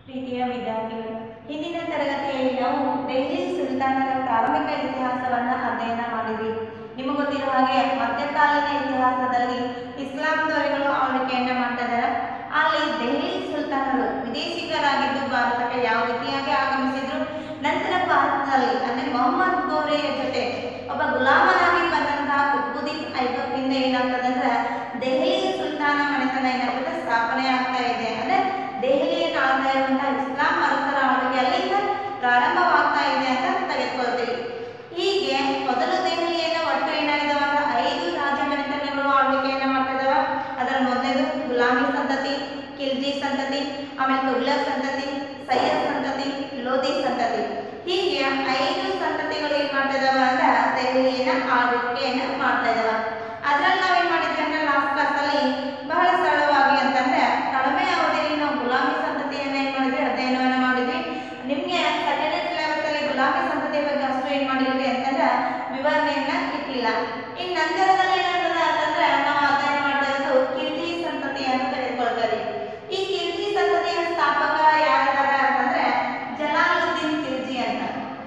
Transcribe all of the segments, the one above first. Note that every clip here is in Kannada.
ಪ್ರೀತಿಯ ವಿದ್ಯಾರ್ಥಿಗಳು ಹಿಂದಿನ ತರಗತಿಯಲ್ಲಿ ನಾವು ದೆಹಲಿ ಸುಲ್ತಾನರ ಪ್ರಾರಂಭಿಕ ಇತಿಹಾಸವನ್ನು ಅಧ್ಯಯನ ಮಾಡಿದ್ವಿ ನಿಮಗೆ ಗೊತ್ತಿರೋ ಹಾಗೆ ಮಧ್ಯಕಾಲೀನ ಇತಿಹಾಸದಲ್ಲಿ ಇಸ್ಲಾಂ ದೊರೆಗಳು ಆಳ್ವಿಕೆಯನ್ನ ಮಾಡ್ತಾ ಇದ್ದಾರೆ ಅಲ್ಲಿ ದೆಹಲಿ ಸುಲ್ತಾನರು ವಿದೇಶಿಗರಾಗಿದ್ದು ಭಾರತಕ್ಕೆ ಯಾವ ರೀತಿಯಾಗಿ ಆಗಮಿಸಿದ್ರು ನಂತರ ಭಾರತದಲ್ಲಿ ಅಂದ್ರೆ ಮೊಹಮ್ಮದ್ ಗೋರೆಯ ಜೊತೆ ಒಬ್ಬ ಗುಲಾಮನಾಗಿ ಬಂದಂತಹ ಕುತುಬುದ್ದೀನ್ ಐಬಕ್ನಿಂದ ಏನಾಗ್ತದೆ ಅಂದ್ರೆ ದೆಹಲಿ ಸುಲ್ತಾನ ಮನೆತನ ಏನಾಗ್ತದೆ ಸ್ಥಾಪನೆ ಆಗ್ತಾ ಇದೆ ಅಂದ್ರೆ ದೆಹಲಿಯನ್ನು ಆಳ್ತಾ ಇರುವಂತಹ ಇಸ್ಲಾಂ ಅರಸರ ಆಳ್ವಿಕೆ ಅಲ್ಲಿಂದ ಪ್ರಾರಂಭವಾಗ್ತಾ ಇದೆ ಅಂತ ತೆಗೆದುಕೊಳ್ತೀವಿ ಹೀಗೆ ಮೊದಲು ದೆಹಲಿಯನ್ನು ಒಟ್ಟು ಏನಾಗಿದಾವ ಅಂದ್ರೆ ಐದು ರಾಜ ಮನೆತನಗಳು ಆಳ್ವಿಕೆಯನ್ನ ಮಾಡ್ತಾ ಇದಾವ ಅದರ ಮೊದಲನೇದು ಗುಲಾಮಿ ಸಂತತಿ ಖಿಲ್ಜಿ ಸಂತತಿ ಆಮೇಲೆ ತುಗ್ಲಕ್ ಸಂತತಿ ಸೈಯದ್ ಸಂತತಿ ಲೋಧಿ ಸಂತತಿ ಹೀಗೆ ಐದು ಸಂತತಿಗಳು ಏನ್ ಮಾಡ್ತಾ ಇದಾವ ಅಂದ್ರೆ ದೆಹಲಿಯನ್ನ ಆಳ್ವಿಕೆಯನ್ನ ಮಾಡ್ತಾ ಇದಾವ ಅದ್ರಲ್ಲಿ ನಾವೇನ್ ಮಾಡಿದ್ವಿ ಅಂದ್ರೆ ಲಾಸ್ಟ್ ಕ್ಲಾಸ್ ಅಲ್ಲಿ ಬಹಳ ಸರಳವಾಗಿ ಅಂತಂದ್ರೆ ಕಡಿಮೆ ಅವಧಿಯಲ್ಲಿ ನಾವು ಗುಲಾಮಿ ಸಂತತಿಯನ್ನ ಏನ್ ಮಾಡಿದ್ವಿ ಅಧ್ಯಯನವನ್ನ ಮಾಡಿದ್ವಿ ನಿಮ್ಗೆ ಸೆಕೆಂಡ್ ಸಿಲೆಬಸ್ ಅಲ್ಲಿ ಗುಲಾಮಿ ಸಂತತಿಯ ಬಗ್ಗೆ ಅಷ್ಟು ಏನ್ ಮಾಡಿದ್ವಿ ಅಂತಂದ್ರೆ ವಿವರಣೆಯನ್ನ ಇಟ್ಟಿಲ್ಲ ಇನ್ ನಂತರದಲ್ಲಿ ಏನಾಗ್ತದೆ ಅಂತಂದ್ರೆ ನಾವು ಅಧ್ಯಯನ ಮಾಡ್ತಾ ಇರೋದು ಕಿರ್ಜಿ ಸಂತತಿಯನ್ನು ತೆಗೆದುಕೊಳ್ತಾರೆ ಈ ಕಿರ್ಜಿ ಸಂತತಿಯ ಸ್ಥಾಪಕ ಯಾರಿದ್ದಾರೆ ಅಂತಂದ್ರೆ ಜಲಾಲುದ್ದೀನ್ ಕಿರ್ಜಿ ಅಂತ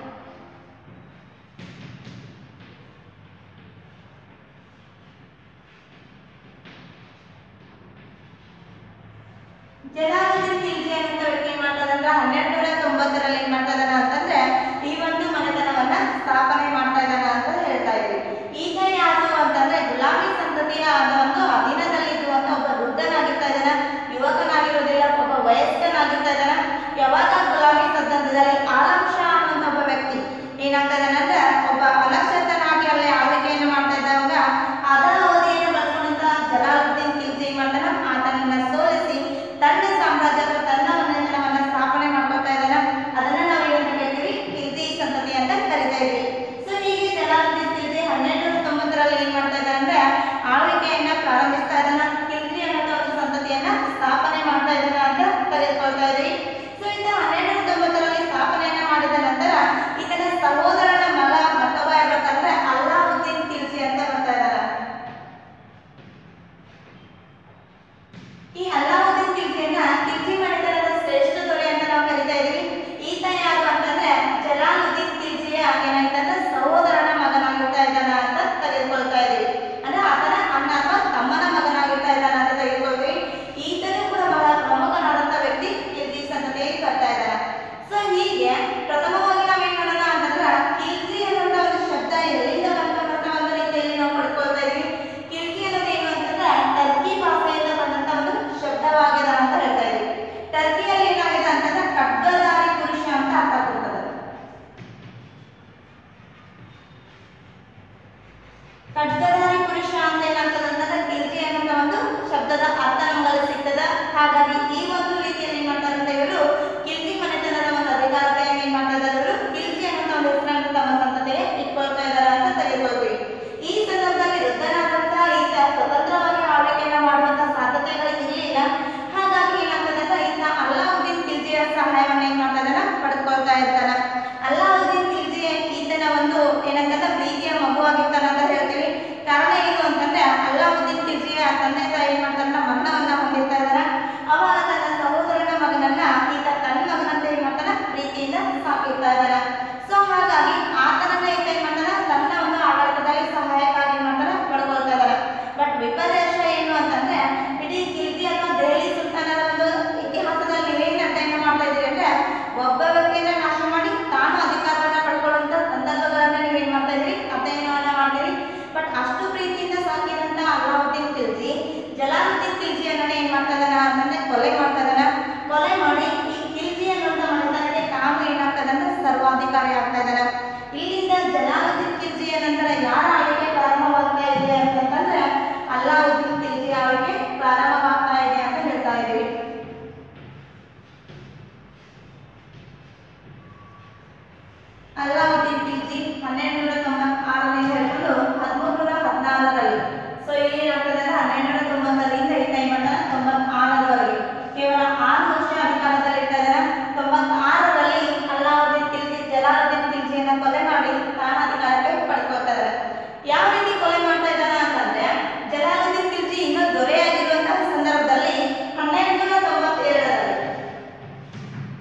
ಜಲಾಲುದ್ದೀನ್ ಖಿಲ್ಜಿ ಅಂತ ವ್ಯಕ್ತಿ ಏನ್ ಮಾಡ್ತಾರಂದ್ರೆ ಹನ್ನೆರಡು ನೂರ ತೊಂಬತ್ತರಲ್ಲಿ ಏನ್ ಮಾಡ್ತಾ ಇದಾನ ಅಂತಂದ್ರೆ ಈ ಒಂದು ಮನೆತನವನ್ನ ಸ್ಥಾಪನೆ ಮಾಡ್ತಾ ಇದ್ದಾನ ಅಂತ ಹೇಳ್ತಾ ಇದ್ವಿ ಈಗ ಯಾರು ಅಂತಂದ್ರೆ ಗುಲಾಮಿ ಸಂತತಿಯ ಆದ ಒಂದು ಅಧೀನದಲ್ಲಿ ಇರುವಂತ ಒಬ್ಬ ವೃದ್ಧನಾಗಿರ್ತಾ ಇದ್ದಾನ ಯುವಕನಾಗಿರೋದಿಲ್ಲ ಒಬ್ಬ ವಯಸ್ಕನಾಗಿರ್ತಾ ಇದ್ದಾನ ಯಾವಾಗ ಗುಲಾಮಿ ಸಂತತಿಯಲ್ಲಿ ಆಲಂ ಶಾ ಅನ್ನುವಂತ ಒಬ್ಬ ವ್ಯಕ್ತಿ ಏನಾಗ್ತಾ ಇದ್ದಾನಂದ್ರೆ ಒಬ್ಬ ಅನಕ್ಷತನಾಗಿ ಅಲ್ಲಿ ಆಳ್ವಿಕೆಯನ್ನು ಮಾಡ್ತಾ ಇದ್ದಾಗ ಅದರ ಅವಧಿಯನ್ನು ಬಳಸಿಕೊಂಡಂತ ಜಲಾಲುದ್ದೀನ್ ಖಿಲ್ಜಿ ಏನ್ ಮಾಡ್ತಾನ ಆತನನ್ನ ಸೋಲಿಸಿ ತನ್ನ ಸಾಮ್ರಾಜ್ಯ ಅಥವಾ ತನ್ನ ಮನೆತನವನ್ನ ಸ್ಥಾಪನೆ ಮಾಡ್ಕೊತಾ ಇದ್ದಾನ ಅದನ್ನ ನಾವು ಏನಂತ ಹೇಳ್ತೀವಿ ಖಿಲ್ಜಿ ಸಂತತಿ ಅಂತ ಕರಿತಾ ಇದ್ವಿ ಸೊ ಹೀಗೆ ಜಲಾಲುದ್ದೀನ್ ಖಿಲ್ಜಿ ಹನ್ನೆರಡು ತೊಂಬತ್ತರಲ್ಲಿ ಏನ್ ಮಾಡ್ತಾ ಇದ್ದಾನೆ ಅಂದ್ರೆ ಆಳ್ವಿಕೆಯನ್ನ ಪ್ರಾರಂಭಿಸ್ತಾ ಇದ್ದಾನ ಖಿಲ್ಜಿ ಅನ್ನೋ ಒಂದು ಸಂತತಿಯನ್ನ ಸ್ಥಾಪನೆ ಮಾಡ್ತಾ ಇದ್ದಾನ ಅಂತ ತೆಗೆದುಕೊಳ್ತಾ ಇದ್ವಿ ಸೊ ಈತ ಹನ್ನೆರಡು ತೊಂಬತ್ತರಲ್ಲಿ ಸ್ಥಾಪನೆಯನ್ನ ಮಾಡಿದ ನಂತರ ಈತನ ಸಹೋದರನ ಮಗ ಮತ್ತೊಬ್ಬ ಯಾರು ಬರ್ತಾರೆ ಅಲ್ಲಾವುದ್ದೀನ್ ಖಿಲ್ಜಿ ಅಂತ ಬರ್ತಾ ಇದ್ದಾರೆ ಈ ಅಲ್ಲಾವುದ್ದೀನ್ ಖಿಲ್ಜಿಯನ್ನ ಖಿಲ್ಜಿ ಮನೆತನದ ಶ್ರೇಷ್ಠ ದೊರೆ ಅಂತ ನಾವು ಕರಿತಾ ಇದೀವಿ ಈತ ಯಾರು ಅಂತಂದ್ರೆ ಜಲಾಲುದ್ದೀನ್ ಖಿಲ್ಜಿಯ ಏನಾಯ್ತಂದ್ರೆ ಸಹೋದರನ ಮಗನಾಗಿರ್ತಾ ಇದ್ದಾನ ಅಂತ ತೆಗೆದುಕೊಳ್ತಾ ಇದೀವಿ ಅಂದ್ರೆ ಆತನ ಅಣ್ಣ ಅಥವಾ ತಮ್ಮನ ಮಗನಾಗಿರ್ತಾ ಇದ್ದಾನ ಅಂತ ತೆಗೆದುಕೊಳ್ತೀವಿ ಈತನು ಕೂಡ ಬಹಳ ಪ್ರಮುಖನಾದಂತ ವ್ಯಕ್ತಿ ಖಿಲ್ಜಿ ಸಂತತಿಯಲ್ಲಿ ಬರ್ತಾ ಇದ್ದಾನೆ ಸೊ ಹೀಗೆ ಪ್ರಥಮವಾಗಿ ನಾವೇನ್ ಮಾಡೋಣ ಅಂತಂದ್ರೆ ಖಿಲ್ಜಿ ಅನ್ನುವಂತ ಒಂದು ಶಬ್ದ ಎಲ್ಲಿಂದ ಬಂತ ಅಂತ ಒಂದು ರೀತಿಯಲ್ಲಿ ನಾವು ಪಡ್ಕೊಳ್ತಾ ಇದೀವಿ ಖಿಲ್ಜಿ ಅನ್ನೋದು ಏನು ಅಂತಂದ್ರೆ ಟರ್ಕಿ ಭಾಷೆಯಿಂದ ಬಂದಂತ ಒಂದು ಶಬ್ದವಾಗಿದೆ ಅಂತ ಹೇಳ್ತಾ ಇದೀವಿ ಟರ್ಕಿಯಲ್ಲಿ ಏನಾಗಿದೆ ಅಂತಂದ್ರೆ ಖಡ್ಗಧಾರಿ ಪುರುಷ ಅಂತ ಅರ್ಥ ಕೊಡ್ತದೆ ಖಡ್ಗಧಾರಿ ಪುರುಷ ಅಂತ ಏನಾಗ್ತದೆ ಅಂತಂದ್ರೆ ಖಿಲ್ಜಿ ಅನ್ನೋ ಒಂದು ಶಬ್ದದ ಅರ್ಥ ನಮಗೆ ಸಿಗ್ತದ ಹಾಗಾಗಿ ಈ ಒಂದು ರೀತಿಯಲ್ಲಿ ಏನ್ ಮಾಡ್ತಾರೆ ಅಂತ ಇವರು ಖಿಲ್ಜಿ ಮನೆತನದ ಒಂದು ಅಧಿಕಾರತೆಯನ್ನು ಏನ್ ಮಾಡ್ತಾ ಇದ್ದಾರೆ ಇವರು ಖಿಲ್ಜಿ ಅನ್ನೋ ಒಂದು ಹೆಸರನ್ನು ತಮ್ಮ ಸಂತತಿಗೆ ಇಟ್ಕೊಳ್ತಾ ಇದ್ದಾರೆ ಅಂತ ತೆಗೆದುಕೊಳ್ತೀವಿ ಈ ಸಂದರ್ಭದಲ್ಲಿ ವೃದ್ಧನಾದಂತ ಈತ ಸ್ವತಂತ್ರವಾಗಿ ಆಳ್ವಿಕೆಯನ್ನ ಮಾಡುವಂತ ಸಾಧ್ಯತೆಗಳು ಇರಲಿಲ್ಲ ಹಾಗಾಗಿ ಏನಾಗ್ತದೆ ಅಂದ್ರೆ ಈತ ಅಲ್ಲಾವುದ್ದೀನ್ ಖಿಲ್ಜಿಯ ಸಹಾಯವನ್ನ ಏನ್ ಮಾಡ್ತಾ ಇದ್ದಾನ ಪಡ್ಕೊಳ್ತಾ ಇರ್ತಾನ ಅಲ್ಲಾವುದ್ದೀನ್ ಖಿಲ್ಜಿ ಈತನ ಒಂದು ಏನಂತಂದ್ರೆ ಪ್ರೀತಿಯ ಮಗುವಾಗಿರ್ತಾನ ಅಂತ ಹೇಳ್ತೀವಿ ಕಾರಣ ಏನು ಅಂತಂದ್ರೆ ಅಲ್ಲಾವುದ್ದೀನ್ ಖಿಲ್ಜಿಯ ತಂದೆ ತಾಯಿ ಏನ್ ಮಾಡ್ತಾರ ಮರಣವನ್ನ ಹೊಂದಿರ್ತಾ ಇದಾರ ಅವಾಗ ತನ್ನ ಸಹೋದರನ ಮಗನನ್ನ ಈತ ತನ್ನ ಮಗನಂತ ಏನ್ ಮಾಡ್ತಾನ ಪ್ರೀತಿಯಿಂದ ಸಾಕಿರ್ತಾ ಇದಾರ ಸೊ ಹಾಗಾಗಿ ಆತನನ್ನ ಈತ ಏನ್ ಮಾಡ್ತಾನ ತನ್ನ ಒಂದು ಆಡಳಿತದಲ್ಲಿ ಸಹಾಯಕ್ಕಾಗಿ ಏನ್ ಮಾಡ್ತಾನ ಪಡ್ಕೊಳ್ತಾ ಇದಾರ ಬಟ್ ವಿಪರ್ಯಾಸ ಏನು ಅಂತಂದ್ರೆ ಇಡೀ ಕಿಲ್ಜಿ ಅಥವಾ ದೆಹಲಿ ಸುಲ್ತಾನರ ಒಂದು ಇತಿಹಾಸದಲ್ಲಿ ನೀವೇನ್ ಅಧ್ಯಯನ ಮಾಡ್ತಾ ಇದೀರಿ ಅಂದ್ರೆ ಒಬ್ಬ ವ್ಯಕ್ತಿಯನ್ನ ನಾಶ ಮಾಡಿ ತಾನು ಅಧಿಕಾರವನ್ನ ಪಡ್ಕೊಳ್ಳುವಂತ ಸಂದರ್ಭಗಳನ್ನ ನೀವೇನ್ ಮಾಡ್ತಾ ಇದ್ರಿ ಅಧ್ಯಯನವನ್ನ ಮಾಡ್ತೀರಿ ಬಟ್ ಅಷ್ಟು ಪ್ರೀತಿಯಿಂದ ಸಾಕಿದಂತ ಅಲ್ಲಾವುದ್ದೀನ್ ಖಿಲ್ಜಿ ಜಲಾಲುದ್ದೀನ್ ಖಿಲ್ಜಿಯನ್ನ ಏನ್ ಮಾಡ್ತಾ ಇದಾನ ಅಂತಂದ್ರೆ ಕೊಲೆ ಮಾಡ್ತಾ ಇದಾನ ಕೊಲೆ ಮಾಡಿ ಈ ಖಿಲ್ಜಿ ಅನ್ನುವಂತ ಮನೆತನಕ್ಕೆ ತಾನು ಏನಾಗ್ತದೆ ಅಂದ್ರೆ ಸರ್ವಾಧಿಕಾರಿ ಆಗ್ತಾ ಇದಾನ ಇಲ್ಲಿಂದ ಜಲಾಲುದ್ದೀನ್ ಖಿಲ್ಜಿಯ ನಂತರ ಯಾರ ಆಳ್ವಿಕೆ ಪ್ರಾರಂಭವಾಗ್ತಾ ಇದೆ ಅಂತಂದ್ರೆ ಅಲ್ಲಾವುದ್ದೀನ್ ಖಿಲ್ಜಿ ಆಳ್ವಿಕೆ ಪ್ರಾರಂಭವಾಗ್ತಾ ಇದೆ ಅಂತ ಹೇಳ್ತಾ ಇದೀವಿ ಅಲ್ಲಾವುದ್ದೀನ್ ಖಿಲ್ಜಿ ಹನ್ನೆರಡು ನೂರ ತೊಂಬತ್ತಾರರಿಂದ ಹಿಡಿದು ಹದಿಮೂರು ನೂರ ಹದಿನಾರರಲ್ಲಿ ಸೊ ಇಲ್ಲಿ ಏನಾಗ್ತದೆ ಅಂದ್ರೆ ಹನ್ನೆರಡು ನೂರ ತೊಂಬತ್ತರಿಂದ ಈ ಟೈಮ್ ಅನ್ನ ತೊಂಬತ್ತಾರರವರೆಗೆ ಕೇವಲ ಆರು ವರ್ಷ ಅಧಿಕಾರದಲ್ಲಿ ಇರ್ತಾ ಇದ್ದಾರೆ ತೊಂಬತ್ತಾರರಲ್ಲಿ ಅಲ್ಲಾವುದ್ದೀನ್ ಖಿಲ್ಜಿ ಜಲಾಲುದ್ದೀನ್ ಖಿಲ್ಜಿಯನ್ನ ಕೊಲೆ ಮಾಡಿ ತಾನು ಅಧಿಕಾರಕ್ಕೆ ಪಡ್ಕೊಳ್ತಾ ಇದ್ದಾರೆ ಯಾವ ರೀತಿ ಕೊಲೆ ಮಾಡ್ತಾ ಇದ್ದಾನ ಅಂತಂದ್ರೆ ಜಲಾಲುದ್ದೀನ್ ಖಿಲ್ಜಿ ಇನ್ನೂ ದೊರೆಯಾಗಿರುವಂತಹ ಸಂದರ್ಭದಲ್ಲಿ ಹನ್ನೆರಡು ನೂರ ತೊಂಬತ್ತೇಳರಲ್ಲಿ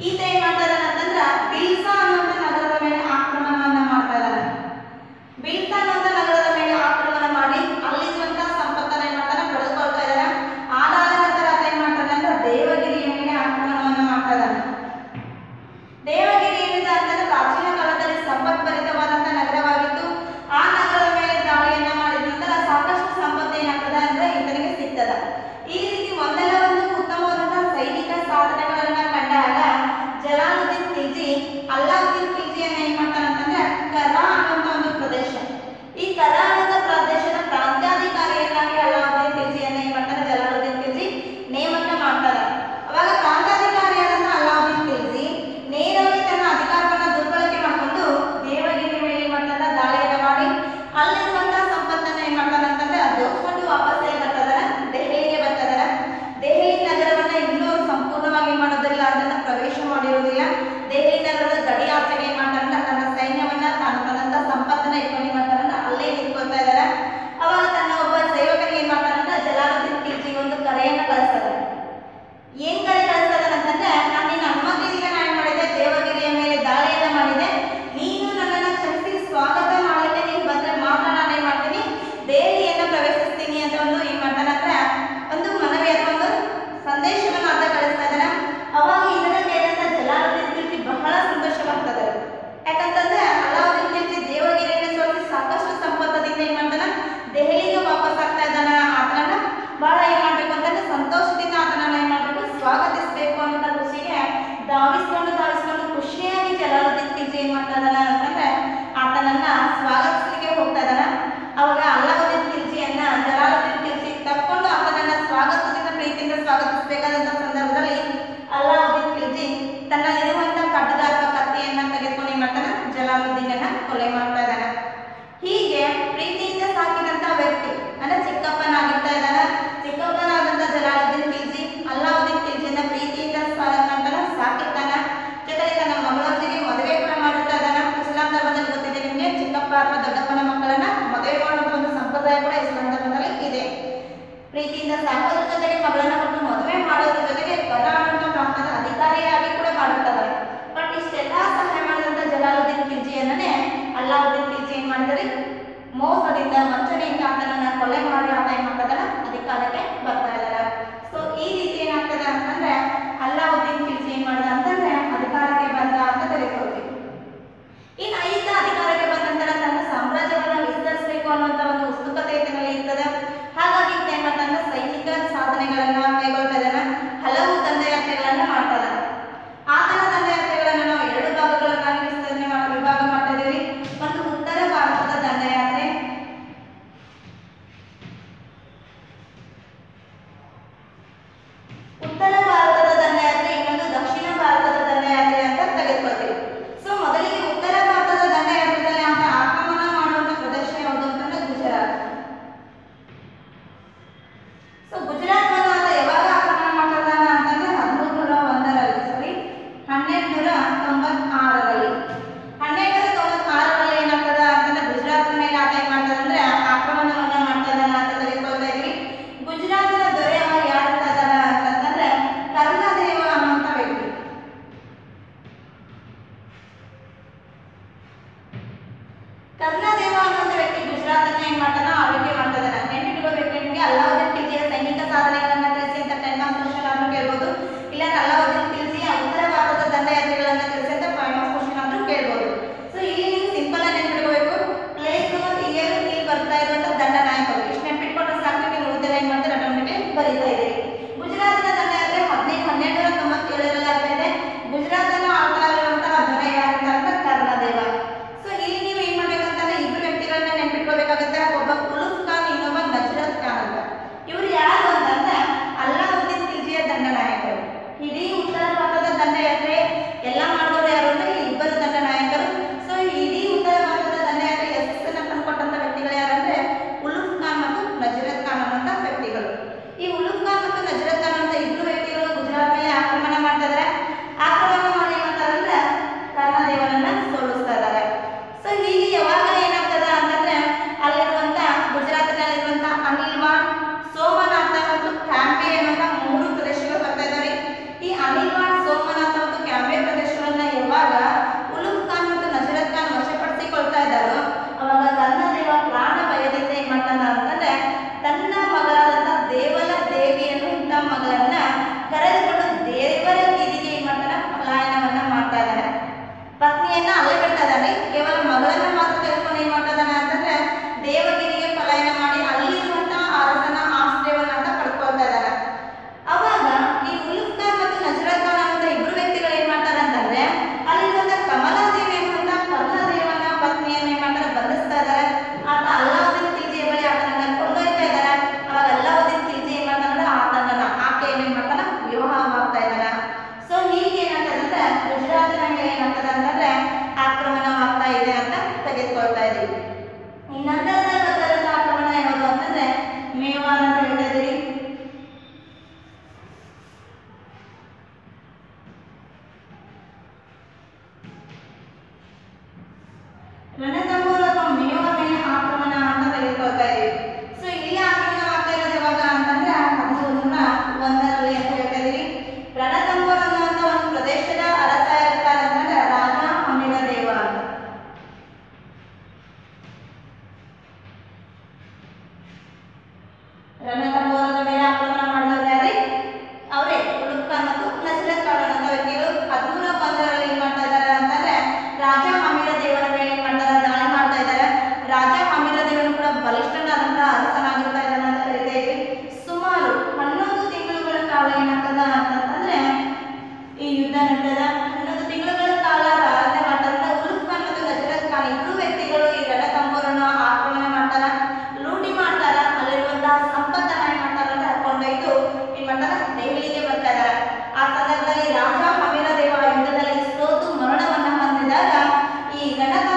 ಜಲಾಲುದ್ದೀನನ್ನ ಕೊಲೆ ಮಾಡ್ತಾ ಇದ್ದಾನೆ ಹೀಗೆ ಪ್ರೀತಿಯಿಂದ ಸಾಕಿದಂತ ವ್ಯಕ್ತಿ ಅಂದ್ರೆ ಚಿಕ್ಕಪ್ಪನಾಗಿರ್ತಾ ಇದ್ದಾನೆ ಚಿಕ್ಕಪ್ಪನಾದಂತ ಜಲಾಲುದ್ದೀನ್ ಖಿಲ್ಜಿ ಅಲ್ಲಾವುದ್ದೀನ್ ಖಿಲ್ಜಿಯನ್ನ ಪ್ರೀತಿಯಿಂದ ನಂತರ ಸಾಕಿರ್ತಾನ ಜೊತೆಗೆ ತನ್ನ ಮಗಳೊಂದಿಗೆ ಮದುವೆ ಕೂಡ ಮಾಡಿರ್ತಾ ಇದ್ದಾನ ಇಸ್ಲಾಂ ಧರ್ಮದಲ್ಲಿ ಗೊತ್ತಿದೆ ನಿಮಗೆ ಚಿಕ್ಕಪ್ಪ ಅಥವಾ ದೊಡ್ಡಪ್ಪನ ಮಕ್ಕಳನ್ನ ಮದುವೆ ಮಾಡುವಂತ ಒಂದು ಸಂಪ್ರದಾಯ ಕೂಡ ಇಸ್ಲಾಂ ಧರ್ಮದಲ್ಲಿ ಇದೆ ಪ್ರೀತಿಯಿಂದ ಸಾಕೋದ್ರ ಜೊತೆಗೆ ಮಗಳನ್ನ ಕೊಟ್ಟು ಮದುವೆ ಮಾಡೋದ್ರ ಜೊತೆಗೆ ಬರ ಅನ್ನುವಂಥ ಪ್ರಾಂತದ ಅಧಿಕಾರಿಯಾಗಿ ಕೂಡ ಮಾಡಿರ್ತಾರೆ ಬಟ್ ಇಷ್ಟೆಲ್ಲ ಸಹಾಯ ಮಾಡಿದಂತ ಜಲಾಲುದ್ದೀನ್ ಖಿಲ್ಜಿಯನ್ನೇ ಅಲ್ಲಾವುದ್ದೀನ್ ಖಿಲ್ಜಿ ಏನ್ ಮಾಡಿದರೆ ಮೋಸದಿಂದ ವಂಚನೆಯಿಂದ ಆತನನ್ನ ಕೊಲೆ ಮಾಡಿ ಆತ ಏನ್ ಮಾಡ್ತಾರ ಅಧಿಕಾರಕ್ಕೆ ಬರ್ತಾ ಇದಾರೆ ಸೊ ಈ ರೀತಿ ಏನಾಗ್ತದೆ ಅಂತಂದ್ರೆ ಅಲ್ಲಾವುದ್ದೀನ್ ಖಿಲ್ಜಿ ಏನ್ ಮಾಡ್ದ ಅಂತಂದ್ರೆ ಅಧಿಕಾರಕ್ಕೆ ಬಂದ ಅಂತ ತಿಳಿದುಕೊಳ್ತೀವಿ ಇನ್ನು ಈತ ಅಧಿಕಾರಕ್ಕೆ ಬಂದ ನಂತರ ತನ್ನ ಸಾಮ್ರಾಜ್ಯವನ್ನ ವಿಸ್ತರಿಸಬೇಕು ಅನ್ನುವಂತ ಒಂದು ಉತ್ಸುಕತೆ ಈತನಲ್ಲಿ ಇರ್ತದೆ ಹಾಗಾಗಿ ಈತ ಏನ್ ಮಾಡ್ತಾನೆ ಸೈನಿಕ ಸಾಧನೆಗಳನ್ನ ಕೈಗೊಳ್ತಾ ಇದ್ದಾನೆ ಹಲವು ದಂಡಯಾತ್ರೆಗಳನ್ನ ಮಾಡ್ತಾ ಇದ್ದಾನೆ ಆತನ ದಂಡಯಾತ್ರೆಗಳನ್ನ ನಾವು ಎರಡು ಭಾಗಗಳನ್ನಾಗಿ ವಿಸ್ತರಣೆ ಮಾಡಿ ವಿಭಾಗ ಮಾಡ್ತಾ ಇದೀವಿ ಒಂದು ಉತ್ತರ ಭಾರತದ ದಂಡಯಾತ್ರೆ ಉತ್ತರ ಭಾರತದ ದಂಡಯಾತ್ರೆ ಇನ್ನೊಂದು ದಕ್ಷಿಣ ಭಾರತದ ದಂಡಯಾತ್ರೆ ಅಂತ ತೆಗೆದುಕೊಳ್ತೀವಿ ಸೊ ಮೊದಲಿಗೆ ಉತ್ತರ ಭಾರತದ ದಂಡಯಾತ್ರೆಯಲ್ಲಿ ಆತ ಆಕ್ರಮಣ ಮಾಡುವಂತ ಪ್ರದೇಶ ಯಾವುದು ಅಂತಂದ್ರೆ ಗುಜರಾತ್ ಸೊ ಗುಜರಾತ್ ಅನ್ನು ಆತ ಯಾವಾಗ ಆಕ್ರಮಣ ಮಾಡ್ತಾನ ಅಂತಂದ್ರೆ ಹದಿಮೂರು ನೂರ ಒಂದರಲ್ಲಿ ಸಾರಿ ಹನ್ನೆರಡು ನೂರ ತೊಂಬತ್ತಾರರಲ್ಲಿ ಹನ್ನೆರಡು ನೂರ ತೊಂಬತ್ತಾರರಲ್ಲಿ ಏನಾಗ್ತದ ಅಂತಂದ್ರೆ ಗುಜರಾತ್ ಮೇಲೆ ಆತ ಏನ್ ಮಾಡ್ತಾನೆ ಅಂದ್ರೆ ಆಕ್ರಮಣವನ್ನ ಮಾಡ್ತಾ ಇದ್ದಾನ ಅಂತ ತೆಗೆದುಕೊಳ್ತಾ ಇದೀವಿ ಗುಜರಾತಿನ ದೊರೆ ಅವ ಯಾರು ಇದ್ದಾನ ಅಂತಂದ್ರೆ ಕರ್ಣದೇವ ಅನ್ನುವಂತ ವ್ಯಕ್ತಿ ಕರ್ಣದೇವ ಅನ್ನುವಂತ ವ್ಯಕ್ತಿ ಗುಜರಾತ್ ಅನ್ನ ಏನ್ ಮಾಡ್ತಾನ ಆಳ್ವಿಕೆ ಮಾಡ್ತಾ ಇದ್ದಾನೆ ನೆನಪಿಟ್ಕೋಬೇಕು ನಿಮಗೆ ಅಲ್ಲಾವುದ್ದೀನ್ ಖಿಲ್ಜಿಯ ಸೈನಿಕ ಸಾಧನೆಗಳನ್ನ ತಿಳಿಸಿ ಅಂತ ಟೆನ್ ಮಾರ್ಕ್ಸ್ ಕ್ವಶನ್ ಆದ್ರೂ ಕೇಳ್ಬೋದು ಇಲ್ಲಾಂದ್ರೆ ಅಲ್ಲಾವುದ್ದೀನ್ ಖಿಲ್ಜಿಯ ಉತ್ತರ ಭಾರತದ ದಂಡಯಾತ್ರೆಗಳನ್ನ ತಿಳಿಸಿ ಅಂತ ಫೈವ್ ಮಾರ್ಕ್ಸ್ ಕ್ವಶನ್ ಆದ್ರೂ ಕೇಳ್ಬೋದು ಸೊ ಇಲ್ಲಿ ನೀವು ಸಿಂಪಲ್ ಆಗಿ ನೆನಪಿಟ್ಕೋಬೇಕು ಪ್ಲೇಸ್ ಮತ್ತು ಇಯರ್ ಇಲ್ಲಿ ಬರ್ತಾ ಇರುವಂತ ದಂಡ ನಾಯಕರು ಇಷ್ಟು ನೆನಪಿಟ್ಕೊಂಡ್ರೆ ಸಾಕು ನೀವು ಉಳಿದೆಲ್ಲ ಏನ್ ಮಾಡ್ತಾರೆ ಆಟೋಮೆಟಿಕ್ ಬರೀತಾ ಇದ್ದೀರಿ ಗುಜರಾತ್ನ ದಂಡಯಾತ್ರೆ ಹದಿನೈದು ಹನ್ನೆರಡು ನೂರ ತೊಂಬತ್ತೇಳರಲ್ಲಿ ಆಗ್ತಾ ಇದೆ ಗುಜರಾತ್ ಅನ್ನು ಆಳ್ತಾ ಇರುವಂತಹ ದೊರೆ ಯಾರಂತ ಅಂದ್ರೆ ಕರ್ಣದೇವ ಸೊ ಇಲ್ಲಿ ನೀವು ಏನ್ ಮಾಡ್ಬೇಕಂತಂದ್ರೆ ಇಬ್ರು ವ್ಯಕ್ತಿಗಳನ್ನ ನೆನ್ಪಿಟ್ಕೋಬೇಕಾಗುತ್ತೆ ಒಬ್ಬ ಕುಲುಫ್ ಖಾನ್ ಇನ್ನೊಬ್ಬ ನಜರತ್ ಖಾನ್ ಅಂತ ಇವ್ರು ಯಾರು ಅಂತಂದ್ರೆ ಅಲ್ಲಾವುದ್ದೀನ್ ಖಿಲ್ಜಿಯ ದಂಡನಾಯಕರು ಇಡೀ ಉತ್ತರ ಭಾರತದ ದಂಡಯಾತ್ರೆ ಎಲ್ಲ ಮಾಡಿದವರು ಯಾರು ಅಂದ್ರೆ ಈ ಇಬ್ಬರು ದಂಡನಾಯಕರು ಸೊ ಇಡೀ ಉತ್ತರ ಭಾರತದ ದಂಡಯಾತ್ರೆ ಯಶಸ್ಸನ್ನ ತಂದುಕೊಟ್ಟಂತ ವ್ಯಕ್ತಿಗಳು ಯಾರಂದ್ರೆ ಉಲುಫ್ ಖಾನ್ ಮತ್ತು ನಜರತ್ ಖಾನ್ ಅನ್ನುವಂತ ವ್ಯಕ್ತಿಗಳು ಈ ಉಲುಫ್ ಖಾನ್ ಮತ್ತು ನಜರತ್ ಖಾನ್ ಅಂತ ಇಬ್ರು ವ್ಯಕ್ತಿಗಳು ಗುಜರಾತ್ ಮೇಲೆ ಆಕ್ರಮಣ ಮಾಡ್ತಾ ಇದಾರೆ ಆಕ್ರಮಣ ಮಾಡಿ ಏನ್ ಮಾಡ್ತಾರೆ ಅಂದ್ರೆ ಕರ್ಣದೇವನನ್ನ ಸೋಲಿಸ್ತಾ ಇದ್ದಾರೆ ಸೊ ಹೀಗೆ ಯಾವಾಗ ಏನಾಗ್ತದ ಅಂತಂದ್ರೆ ಅಲ್ಲಿರುವಂತ ಗುಜರಾತ್ನಲ್ಲಿರುವಂತ ಅನಿಲ್ವಾಡ್ ಸೋಮನಾಥ ಮತ್ತು ಕ್ಯಾಂಬೆ ಅನ್ನುವಂತ ಮೂರು ಪ್ರದೇಶಗಳು ಬರ್ತಾ ಇದಾವೆ ಈ ಅನಿಲ್ವಾಡ್ ಸೋಮನಾಥ ಮತ್ತು ಕ್ಯಾಂಬೆ ಪ್ರದೇಶಗಳನ್ನ ಯಾವಾಗ ಉಲುಫ್ ಖಾನ್ ಮತ್ತು ನಜರತ್ ಖಾನ್ ವಶಪಡಿಸಿಕೊಳ್ತಾ ಇದ್ದಾರೋ ಅವಾಗ ಕರ್ಣದೇವ ಪ್ರಾಣ ಭಯದಿಂದ ಏನ್ ಮಾಡ್ತಾನ ಅಂತಂದ್ರೆ ತನ್ನ ಮಗಳಾದಂತ ದೇವಲ ದೇವಿಯನ್ನು ಇಂಥ ಮಗಳನ್ನ ಕರೆದುಕೊಂಡು ದೇವರ ಬೀದಿಗೆ ಏನ್ ಮಾಡ್ತಾನ ಪಲಾಯನವನ್ನ ಮಾಡ್ತಾ ಇದ್ದಾನೆ ಪತ್ನಿಯನ್ನ ಅಲ್ಲೇ ಬಿಡ್ತಾ ಇದ್ದಾನೆ ಕೇವಲ ಮಗಳನ್ನ ಮಾತ್ರ ತೆಗೆದುಕೊಂಡು ಏನ್ ಮಾಡ್ತಾ ಇದ್ದಾನೆ ಅಂತಂದ್ರೆ ದೇವಗಿರಿಗೆ ಪಲಾಯನ ಮಾಡಿ ಅಲ್ಲಿರುವಂತಹ ಅರಸನ ಆಶ್ರಯವನ್ನ ಅಂತ ಪಡ್ಕೊಳ್ತಾ ಇದ್ದಾನೆ ಅವಾಗ ಈ ಉಲುಫ್ ಖಾನ್ ಮತ್ತು ನಜರತ್ ಖಾನ್ ಅನ್ನುವಂತ ಇಬ್ರು ವ್ಯಕ್ತಿಗಳು ಏನ್ ಮಾಡ್ತಾರೆ ಅಂತಂದ್ರೆ ಅಲ್ಲಿರುವಂತ ಕಮಲಾದೇವಿ ಅನ್ನುವಂತ ಕರ್ಣದೇವನ ಪತ್ನಿಯನ್ನ ಏನ್ ಮಾಡ್ತಾರೆ ಬಂಧಿಸ್ತಾ ಇದ್ದಾರೆ ಆತ ಅಲ್ಲಾವುದ್ದೀನ್ ಖಿಲ್ಜಿಯ ಬಳಿ ಆತನನ್ನ ಕೊಂಡೊಯ್ತಾ ಇದ್ದಾರೆ ಅವಾಗ ಅಲ್ಲಾವುದ್ದೀನ್ ಖಿಲ್ಜಿ ಏನ್ ಮಾಡ್ತಾನಂದ್ರೆ ಆತನನ್ನ ಆಕೆ ಏನ್ ಮಾಡ್ತಾನ ವಿವಾಹವಾಗ್ತಾ ಇದ್ದಾನ ಸೊ ಹೀಗೆ ಏನಾಗ್ತದೆ ಅಂದ್ರೆ ಗುಜರಾತ್ನ ಮೇಲೆ ಏನಾಗ್ತದೆ ಅಂತಂದ್ರೆ ಆಕ್ರಮಣವಾಗ್ತಾ ಇದೆ ಅಂತ ತೆಗೆದುಕೊಳ್ತಾ ಇದೀವಿ ಈ ನಂತರದಲ್ಲಿ ಬರ್ತಾರಂತ ಆಕ್ರಮಣ ಯಾವುದು ಅಂತಂದ್ರೆ ಮೇವಾರ್ ಅಂತ ಹೇಳ್ತಾ ಇದೀವಿ ರಣತಂಬೂರು ಅಥವಾ ಮೇವಾರ್ ಮೇಲೆ ಆಕ್ರಮಣ ಅಂತ ತೆಗೆದುಕೊಳ್ತಾ ಇದೀವಿ ಸೊ ಇಲ್ಲಿ ಆಕ್ರಮಣ ಆಗ್ತಾ ಇರೋದು ಯಾವಾಗ ಅಂತಂದ್ರೆ ಹದಿಮೂರು ನೂರ ಒಂದರಲ್ಲಿ ಅಂತ ಹೇಳ್ತಾ ಇದೀವಿ ರಣತಂಬೂರ್ ಅನ್ನುವಂತ ಒಂದು ಪ್ರದೇಶದ ಅರಸ ಇರ್ತಾರೆ ಅಂತಂದ್ರೆ ರಾಜ ಅಮೀರ ದೇವ ಅಂತ ರಣತಂಬೂರದ ಮೇಲೆ ಆಕ್ರಮಣ ಮಾಡಿದವರು ಯಾರೇ ಅವರೇ ಉಲುಗ್ ಖಾನ್ ಮತ್ತು ನಜರತ್ ಖಾನ್ ಅನ್ನೋ ವ್ಯಕ್ತಿಗಳು ಹದಿಮೂರ ಒಂದರಲ್ಲಿ ಏನ್ ಮಾಡ್ತಾ ಇದ್ದಾರೆ ಅಂತಂದ್ರೆ ರಾಜ ಅಮೀರ ದೇವರ ಮೇಲೆ ಏನ್ ಮಾಡ್ತಾರೆ ದಾಳಿ ಮಾಡ್ತಾ ಇದ್ದಾರೆ ರಾಜ ಅಮೀರ ದೇವನು ಕೂಡ ಬಲಿಷ್ಠನಾದಂತಹ ಅರಸನಾಗಿರ್ತಾ ಇದ್ದಾನೆ ಅಂತ ಕರಿತಾ ಇದ್ವಿ ಸುಮಾರು ಹನ್ನೊಂದು ತಿಂಗಳುಗಳ ಕಾಲ ಏನಾಗ್ತದ ಅಂತಂದ್ರೆ ಈ ಯುದ್ಧ ನಡೀತದ ಹನ್ನೊಂದು ತಿಂಗಳುಗಳ ಕಾಲ ಆರಾಧನೆ ಮಾಡ್ತಾರಂತ ಉಲುಫ್ ಖಾನ್ ಮತ್ತು ನಜರತ್ ಖಾನ್ ಇಬ್ರು ವ್ಯಕ್ತಿಗಳು ಈ ರಣತಂಬೂರನ್ನ ಆಕ್ರಮಣ ಮಾಡ್ತಾರ ಲೂಟಿ ಮಾಡ್ತಾರ ಅಲ್ಲಿರುವಂತಹ ಸಂಪತ್ತನ್ನ ಏನ್ ಮಾಡ್ತಾರ ಅಂದ್ರೆ ಕೊಂಡೊಯ್ದು ಏನ್ ಮಾಡ್ತಾರ ದೆಹಲಿಗೆ ಬರ್ತಾ ಇದಾರ ಆ ಸಂದರ್ಭದಲ್ಲಿ ರಾಜ ಅಮೀರ ದೇವ ಯುದ್ಧದಲ್ಲಿ ಸೋತು ಮರಣವನ್ನ ಹೊಂದಿದಾಗ ಈ ರಣತಂಬೂರ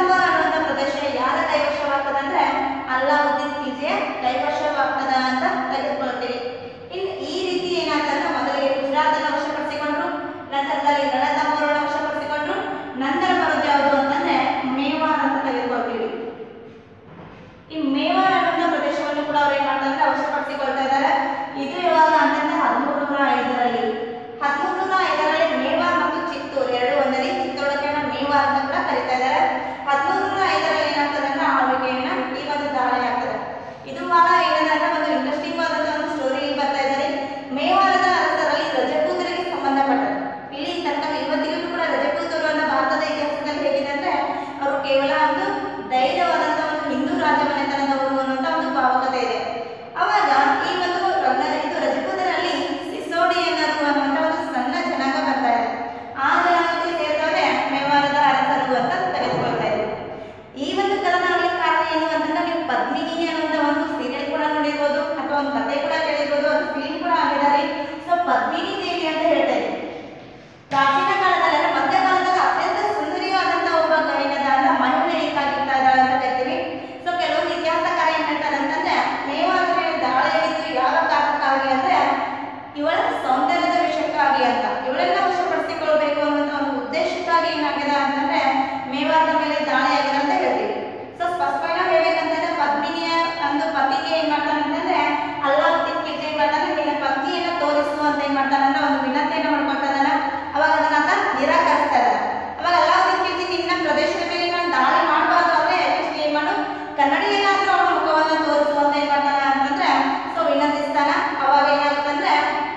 ಏನಾಗಿದೆ ಅಂತಂದ್ರೆ ಮೇವಾರದ ಮೇಲೆ ದಾಳಿ ಆಗಿದೆ ಅಂತ ಹೇಳ್ತೀವಿ ಸೊ ಸ್ಪಷ್ಟವಾಗಿ ನಾವು ಹೇಳ್ಬೇಕಂತಂದ್ರೆ ಪದ್ಮಿನಿಯ ಒಂದು ಪತಿಗೆ ಏನ್ ಮಾಡ್ತಾನೆ ಅಂತಂದ್ರೆ ಅಲ್ಲಾವುದ್ದೀನ್ ಖಿಲ್ಜಿ ಏನ್ ಮಾಡ್ತಾನೆ ನಿನ್ನ ಪತ್ನಿಯನ್ನ ತೋರಿಸು ಅಂತ ಏನ್ ಮಾಡ್ತಾನೆ ಅಂದ್ರೆ ಒಂದು ವಿನಂತಿಯನ್ನ ಮಾಡ್ಕೊಳ್ತಾ ಇದ್ದಾನೆ ಅವಾಗ ಅದನ್ನ ನಿರಾಕರಿಸ್ತಾ ಇದ್ದಾನೆ ಅವಾಗ ಅಲ್ಲಾವುದ್ದೀನ್ ಖಿಲ್ಜಿ ನಿನ್ನ ಪ್ರದೇಶದ ಮೇಲೆ ನಾನು ದಾಳಿ ಮಾಡಬಾರ್ದು ಅಂದ್ರೆ ಅಟ್ಲೀಸ್ಟ್ ಏನ್ ಮಾಡು ಕನ್ನಡಿಯನ್ನಾದ್ರೂ ಅವನ ಮುಖವನ್ನ ತೋರಿಸು ಅಂತ ಏನ್ ಮಾಡ್ತಾನೆ ಅಂತಂದ್ರೆ ಸೊ ವಿನಂತಿಸ್ತಾನ ಅವಾಗ ಏನಾಗುತ್ತಂದ್ರೆ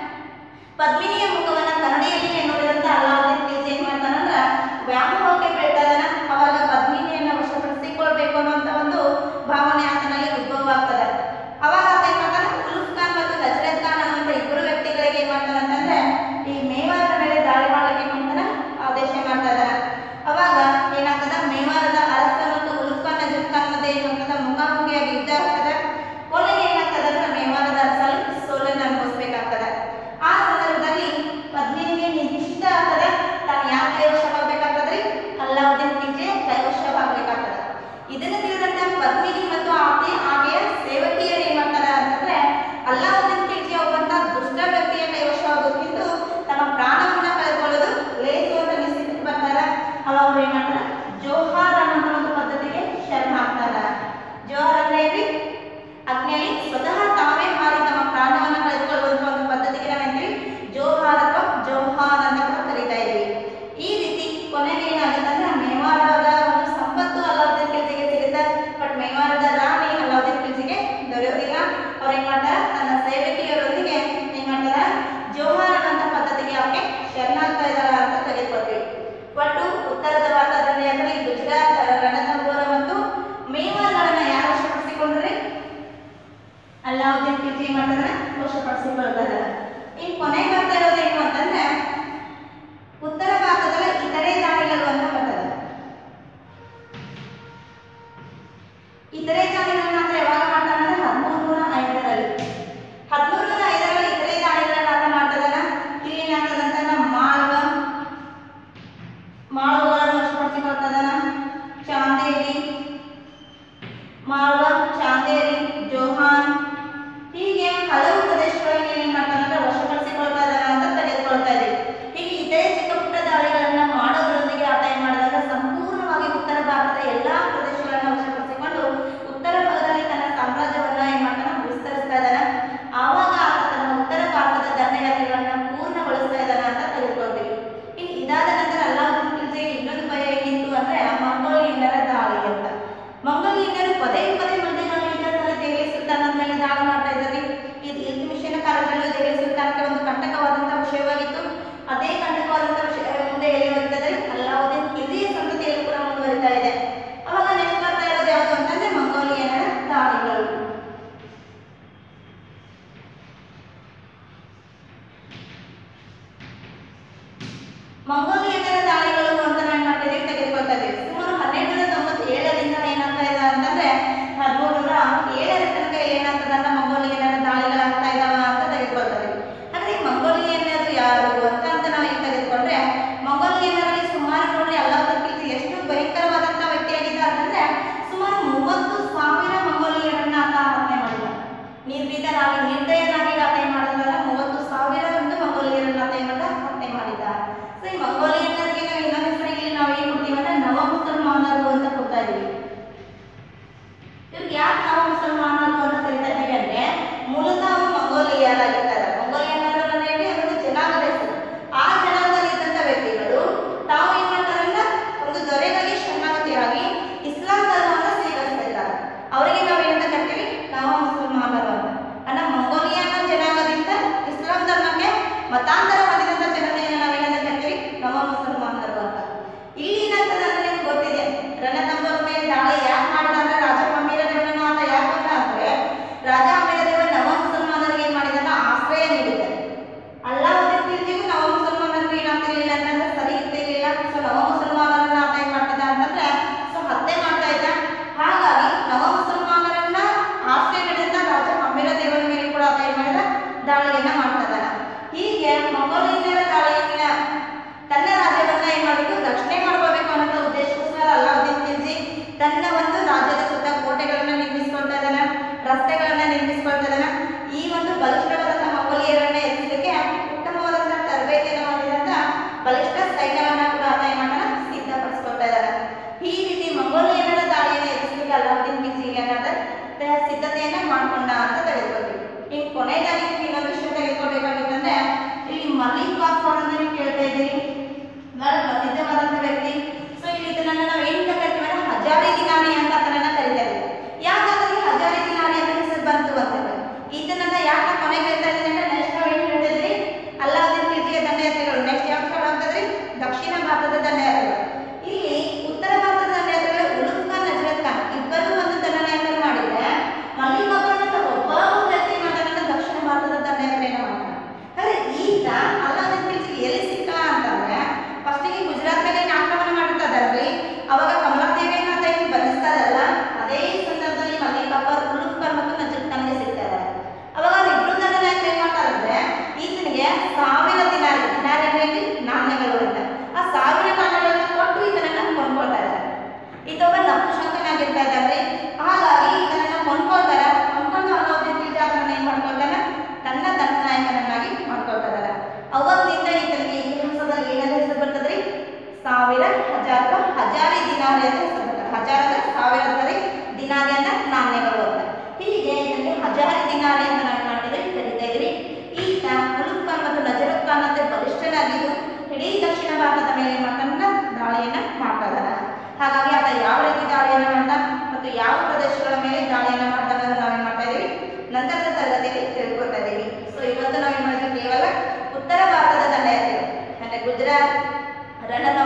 ಪದ್ಮಿನಿಯ ಮುಖವನ್ನ ಕನ್ನಡಿಯಲ್ಲಿ ನೋಡಿದಂತ ಅಲ್ಲಾವುದ್ದೀನ್ ಖಿಲ್ಜಿ ಏನ್ ಮಾಡ್ತಾನಂದ್ರ ವ್ಯಾಮೋಹಕ್ಕೆ ಬೀಳ್ತಾ ಇದ್ದಾನ ಅವಾಗ ಪದ್ಮಿನಿಯನ್ನ ವಶಪಡಿಸಿಕೊಳ್ಬೇಕು ಅನ್ನುವಂತ ಒಂದು ಭಾವನೆ ಆತನಲ್ಲಿ ಉದ್ಭವ ಆಗ್ತದೆ ಅವಾಗ ಆತ ಏನ್ ಮಾಡ್ತಾನೆ ಉಲುಫ್ ಖಾನ್ ಮತ್ತು ಹಜರತ್ ಖಾನ್ ಅನ್ನುವಂತ ಇಬ್ಬರು ವ್ಯಕ್ತಿಗಳಿಗೆ ಏನ್ ಮಾಡ್ತಾನೆ ಅಂತಂದ್ರೆ ಈ ಮೇವಾರದ ಮೇಲೆ ದಾಳಿ ಮಾಡ್ಲಿಕ್ಕೆ ಏನ್ ಮಾಡ್ತಾನೆ ಆದೇಶ ಮಾಡ್ತಾ ಇದ್ದಾನೆ ಅವಾಗ ಏನಾಗ್ತದ ಮೇವಾರದ ಅರಸ ಮತ್ತು ಉಲುಫ್ ಖಾನ್ ಹಜರತ್ ಖಾನ್ ಮಧ್ಯೆ ಏನ್ ಮಾಡ್ತದ ಮುಖಾಮುಖಿಯಾಗಿ ಯುದ್ಧ ಆಗ್ತದೆ ಕೊನೆಗೆ ಏನಾಗ್ತದೆ ಅಂದ್ರೆ ಮೇವಾರದ ಅರಸಲ್ಲಿ ಸೋಲನ್ನು ಅನುಭವಿಸ್ಬೇಕಾಗ್ತದೆ ಆ ಸಂದರ್ಭದಲ್ಲಿ ಪದ್ಮಿನಿಗೆ ನಿಶ್ಚಿತ ಆಗ್ತದೆ ತಾನು ಯಾಕೆ ಕೈವಶವಾಗಬೇಕಾಗ್ತದ್ರಿ ಅಲ್ಲಾವುದ್ದೀನ್ ಖಿಲ್ಜಿ ಕೈವಶವಾಗಬೇಕಾಗ್ತದೆ ಇದನ್ನು ತಿಳಿದಂತ ಪದ್ಮಿನಿ ಮತ್ತು ಆಕೆ ಆಕೆಯ ಸೇವಕಿಯರು ಏನ್ ಮಾಡ್ತಾರೆ ಅಂತಂದ್ರೆ ಅಲ್ಲಾವುದ್ದೀನ್ ಖಿಲ್ಜಿ ಒಬ್ಬಂತ ದುಷ್ಟ ವ್ಯಕ್ತಿಯ ಕೈವಶವಾಗೋದಕ್ಕಿಂತ ತಮ್ಮ ಪ್ರಾಣವನ್ನ ಕಳೆದುಕೊಳ್ಳೋದು ಲೇಸು ಅಂತ ನಿಶ್ಚಿತಕ್ಕೆ ಬರ್ತಾರೆ ಅವಾಗ ಅವ್ರು ಏನ್ ಮಾಡ್ತಾರೆ ಜೋಹಾರ್ ಅನ್ನೋ ಒಂದು ಪದ್ಧತಿಗೆ ಶರಣ ಆಗ್ತಾರೆ ಜೋಹಾರ್ ಅಂದ್ರೆ ಏನ್ರಿ ಅಗ್ನಿಯಲ್ಲಿ ಸ್ವತಃ ತಾವೇ ಹಾರಿ ತಮ್ಮ ಪ್ರಾಣವನ್ನ ಕಳೆದುಕೊಳ್ಳುವಂತ ಒಂದು ಪದ್ಧತಿಗೆ ನಾವೇನ್ರಿ ಜೋಹಾರ್ ಅಥವಾ ಜೋಹಾರ್ ಅಂತ ಕೂಡ ಕರೀತಾ ಇದೀವಿ ಈ ರೀತಿ ಕೊನೆಗೆ ಏನಾಗುತ್ತೆ ಅಂದ್ರೆ ಮೇವಾರದ ಒಂದು ಸಂಪತ್ತು ಅಲ್ಲಾವುದ್ದೀನ್ ಖಿಲ್ಜಿಗೆ ಸಿಗುತ್ತೆ ಬಟ್ ಮೇವಾರದ ರಾಣಿ ಅಲ್ಲಾವುದ್ದೀನ್ ಖಿಲ್ಜಿಗೆ ದೊರೆಯೋದಿಲ್ಲ ಅವ್ರು ಏನ್ ಮಾಡ್ತಾರೆ ತನ್ನ ಸೇವಕಿಯರೊಂದಿಗೆ ಏನ್ ಮಾಡ್ತಾರೆ ಜೋಹಾರ್ ಅನ್ನೋ ಪದ್ಧತಿಗೆ ಅವ್ರಿಗೆ ಶರಣಾಗ್ತಾ ಇದಾರ ಅಂತ ತೆಗೆದುಕೊಳ್ತೀವಿ ಒಟ್ಟು ಉತ್ತರದ ಭಾರತದಲ್ಲಿ ಅಂದ್ರೆ ಈ ಗುಜರಾತ್ ರಣಥಂಬೋರ ಮತ್ತು ಮೇವಾರ್ಗಳನ್ನ ಯಾರು ವಶಪಡಿಸಿಕೊಂಡ್ರೆ ಅಲ್ಲಾವುದ್ದೀನ್ ಖಿಲ್ಜಿ ಏನ್ ಮಾಡ್ತಾರೆ ವಶಪಡಿಸಿಕೊಳ್ತಾರೆ ಇನ್ ಕೊನೆಗೆ ಬರ್ತಾ ಇರೋದು ಏನು ಅಂತಂದ್ರೆ ಉತ್ತರ ಭಾರತದಲ್ಲಿ ಇತರೆ ದಾಳಿಗಳು ಅಂತ ಬರ್ತದೆ ಇತರೆ ದಾಳಿಗಳನ್ನ ಅಂದ್ರೆ ಯಾವಾಗ ಮಾಡ್ತಾನೆ ಅಂದ್ರೆ ಹದಿಮೂರು ನೂರ ಐದರಲ್ಲಿ ಹದಿಮೂರು ನೂರ ಐದರಲ್ಲಿ ಇತರೆ ದಾಳಿಗಳನ್ನ ಆತ ಮಾಡ್ತದನ ಇಲ್ಲಿ ಏನಾಗ್ತದಂತ ಮಾಳ್ವ ಮಾಳ್ವಗಳನ್ನು ವಶಪಡಿಸಿಕೊಳ್ತದನ ಚಾಂದೇರಿ ಮಾಳ್ವ ಚಾಂದೇರಿ ಜೋಹಾನ್ ಹೀಗೆ ಹಲವು ಪ್ರದೇಶಗಳನ್ನು ಏನ್ ಮಾಡ್ತಾನೆ ಅಂದ್ರೆ ವಶಪಡಿಸಿಕೊಳ್ತಾ ಇದ್ದಾನೆ ಅಂತ ತೆಗೆದುಕೊಳ್ತಾ ಇದೀವಿ ಹೀಗೆ ಇದೇ ಚಿಕ್ಕ ಪುಟ್ಟ ದಾಳಿಗಳನ್ನ ಮಾಡೋದ್ರೊಂದಿಗೆ ಆತ ಏನ್ ಮಾಡಿದಾಗ ಸಂಪೂರ್ಣವಾಗಿ ಉತ್ತರ ಭಾರತದ ಎಲ್ಲಾ ಪ್ರದೇಶಗಳನ್ನ ವಶಪಡಿಸಿಕೊಂಡು ಉತ್ತರ ಭಾಗದಲ್ಲಿ ತನ್ನ ಸಾಮ್ರಾಜ್ಯವನ್ನ ಏನ್ ಮಾಡ್ತಾನೆ ವಿಸ್ತರಿಸ್ತಾ ಇದ್ದಾನೆ ಆವಾಗ ಆತ ತನ್ನ ಉತ್ತರ ಭಾರತದ ದಂಡಯಾತ್ರೆಗಳನ್ನ ಪೂರ್ಣಗೊಳಿಸ್ತಾ ಇದ್ದಾನೆ ಅಂತ ತೆಗೆದುಕೊಳ್ತೀವಿ ಇನ್ನು ಇದಾದ ನಂತರ ಅಲ್ಲಾವುದ್ದೀನ್ ಖಿಲ್ಜಿಗೆ ಇನ್ನೊಂದು ಭಯ ಏನಿತ್ತು ಅಂದ್ರೆ ಮಂಗೋಲಿಯನ್ನರ ದಾಳಿ ಅಂತ ಮಂಗೋಲಿಯನ್ನರು ಪದೇ ಪದೇ ಮಧ್ಯಕಾಲ ಯುದ್ಧದಲ್ಲಿ ದೆಹಲಿ ಸುಲ್ತಾನನ ಮೇಲೆ ದಾಳಿ ಮಾಡ್ತಾ ಇದ್ದಾರೆ ಇದು ಇಲ್ತುಮಿಷನ ಕಾಲದಲ್ಲೂ ದೆಹಲಿ ಸುಲ್ತಾನಕ್ಕೆ ಒಂದು ಕಂಟಕವಾದಂತಹ ವಿಷಯವಾಗಿತ್ತು ಅದೇ ಕಂಟಕವಾದಂತಹ ವಿಷಯ ಮುಂದೆ ಎಲ್ಲಿ ಬರ್ತದೆ ಅಲ್ಲಾವುದ್ದೀನ್ ಖಿಲ್ಜಿಯ ಸಂತತಿಯಲ್ಲಿ ಕೂಡ ಮುಂದುವರಿತಾ ಇದೆ ಅವಾಗ ನೆಕ್ಸ್ಟ್ ಬರ್ತಾ ಇರೋದು ಯಾವುದು ಅಂತಂದ್ರೆ ಮಂಗೋಲಿಯನ್ನರ ದಾಳಿಗಳು ಮಂಗೋಲಿಯನ್ನರ ದಾಳಿಗಳು ಅಂತ ನಾವು ಏನ್ ಮಾಡ್ತಾ ಇದೀವಿ ತೆಗೆದುಕೊಳ್ತಾ ಇದೀವಿ ಸುಮಾರು ಹನ್ನೆರಡು ನೂರ ತೊಂಬತ್ತೇಳರಿಂದ ಏನಾಗ್ತಾ ಇದೆ ಅಂತಂದ್ರೆ ಹದಿಮೂರು ನೂರ ಏಳರ ತನಕ ಇಲ್ಲಿ ಏನಾಗ್ತದೆ ಅಂದ್ರೆ ಮಂಗೋಲಿಯನ್ನರ ದಾಳಿಗಳಾಗ್ತಾ ಇದಾವ ಅಂತ ತೆಗೆದುಕೊಳ್ತಾ ಇದೀವಿ ಹಾಗಾದ್ರೆ ಈ ಮಂಗೋಲಿಯನ್ನರು ಯಾರು ಅಂತ ಅಂತ ನಾವು ಈಗ ತೆಗೆದುಕೊಂಡ್ರೆ ಮಂಗೋಲಿಯನ್ನರಲ್ಲಿ ಸುಮಾರು ನೋಡ್ರಿ ಅಲ್ಲಾವುದ್ದೀನ್ ಖಿಲ್ಜಿ ಎಷ್ಟು ಭಯಂಕರವಾದಂತ ವ್ಯಕ್ತಿಯಾಗಿದ್ದ ಅಂತಂದ್ರೆ ಸುಮಾರು ಮೂವತ್ತು ಸಾವಿರ ಮಂಗೋಲಿಯರನ್ನ ಆತ ಹತ್ಯೆ ಮಾಡಿದ ನಿರ್ಭೀತನಾಗಿ ನಿರ್ದಯನಾಗಿ ಆತ ಏನ್ ಮಾಡಿದ ಮೂವತ್ತು ಸಾವಿರ ಒಂದು ಮಂಗೋಲಿಯರನ್ನ ಆತ ಏನ್ ಮಾಡಿದ ಹತ್ಯೆ ಮಾಡಿದ ಸೊ ಈ ಮಂಗೋಲಿಯ ಸಾವಿರ ಹಜಾರ ಹಜಾರಿ ದಿನಾರಿ ಅಂತ ಹೆಸರು ಬರ್ತಾರೆ ಹಜಾರದ ಸಾವಿರ ಅಂದರೆ ದಿನಾರಿ ಅಂತ ನಾಣ್ಯಗಳು ಅಂತ ಹೀಗೆ ಇದರಲ್ಲಿ ಹಜಾರಿ ದಿನಾರಿ ಅಂತ ನಾವು ಮಾಡ್ತಿದ್ರೆ ಕರಿತಾ ಇದ್ರಿ ಈತ ಉಲುಫ್ ಖಾನ್ ಮತ್ತು ನಜರುಲ್ ಖಾನ್ ಅಂತ ಬಲಿಷ್ಠನಾಗಿದ್ದು ಇಡೀ ದಕ್ಷಿಣ ಭಾರತದ ಮೇಲೆ ಏನ್ ಮಾಡ್ತಾನ ದಾಳಿಯನ್ನ ಮಾಡ್ತಾ ಇದ್ದಾನ ಹಾಗಾಗಿ ಆತ ಯಾವ ರೀತಿ ದಾಳಿಯನ್ನ ಮಾಡ್ದ ಮತ್ತು ಯಾವ ಪ್ರದೇಶಗಳ ಮೇಲೆ ದಾಳಿಯನ್ನ ಮಾಡ್ತಾನೆ ಅಂತ ನಾವೇನ್ ಮಾಡ್ತಾ ಇದೀವಿ ನಂತರದ ತರಗತಿಯಲ್ಲಿ ತಿಳ್ಕೊತಾ ಇದೀವಿ ಸೊ ಇವತ್ತು ನಾವೇನ್ ಮಾಡಿದ್ವಿ ಕೇವಲ ಉತ್ತರ ಭಾರತದ ದಂಡಯಾತ್ರೆ ಅಂದ್ರೆ ಗುಜರಾತ್ ರಣನ